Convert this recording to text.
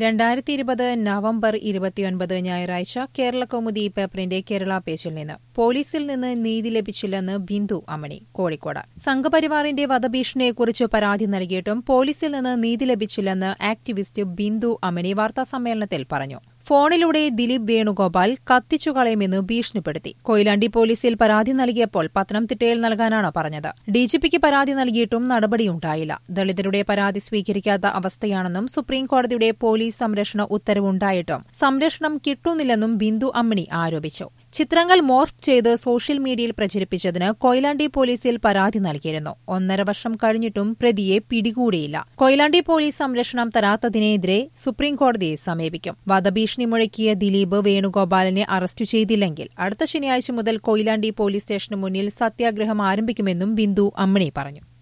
രണ്ടായിരത്തി ഇരുപത് നവംബർ ഇരുപത്തിയൊൻപത് ഞായറാഴ്ച കേരള കൗമുദി പേപ്പറിന്റെ കേരള പേജിൽ നിന്ന് പോലീസിൽ നിന്ന് നീതി ലഭിച്ചില്ലെന്ന് ബിന്ദു അമണി കോഴിക്കോട് സംഘപരിവാറിന്റെ വധഭീഷണിയെക്കുറിച്ച് പരാതി നൽകിയിട്ടും പോലീസിൽ നിന്ന് നീതി ലഭിച്ചില്ലെന്ന് ആക്ടിവിസ്റ്റ് ബിന്ദു അമണി വാർത്താസമ്മേളനത്തിൽ പറഞ്ഞു ഫോണിലൂടെ ദിലീപ് വേണുഗോപാൽ കത്തിച്ചുകളയുമെന്ന് ഭീഷണിപ്പെടുത്തി കൊയിലാണ്ടി പോലീസിൽ പരാതി നൽകിയപ്പോൾ പത്തനംതിട്ടയിൽ നൽകാനാണ് പറഞ്ഞത് ഡിജിപിക്ക് പരാതി നൽകിയിട്ടും നടപടിയുണ്ടായില്ല ദളിതരുടെ പരാതി സ്വീകരിക്കാത്ത അവസ്ഥയാണെന്നും സുപ്രീംകോടതിയുടെ പോലീസ് സംരക്ഷണ ഉത്തരവുണ്ടായിട്ടും സംരക്ഷണം കിട്ടുന്നില്ലെന്നും ബിന്ദു അമ്മിണി ആരോപിച്ചു ചിത്രങ്ങൾ മോർഫ് ചെയ്ത് സോഷ്യൽ മീഡിയയിൽ പ്രചരിപ്പിച്ചതിന് കൊയിലാണ്ടി പോലീസിൽ പരാതി നൽകിയിരുന്നു ഒന്നര വർഷം കഴിഞ്ഞിട്ടും പ്രതിയെ പിടികൂടിയില്ല കൊയിലാണ്ടി പോലീസ് സംരക്ഷണം തരാത്തതിനെതിരെ സുപ്രീംകോടതിയെ സമീപിക്കും വധഭീഷണി മുഴക്കിയ ദിലീപ് വേണുഗോപാലിനെ അറസ്റ്റ് ചെയ്തില്ലെങ്കിൽ അടുത്ത ശനിയാഴ്ച മുതൽ കൊയിലാണ്ടി പോലീസ് സ്റ്റേഷന് മുന്നിൽ സത്യാഗ്രഹം ആരംഭിക്കുമെന്നും ബിന്ദു അമ്മിണി പറഞ്ഞു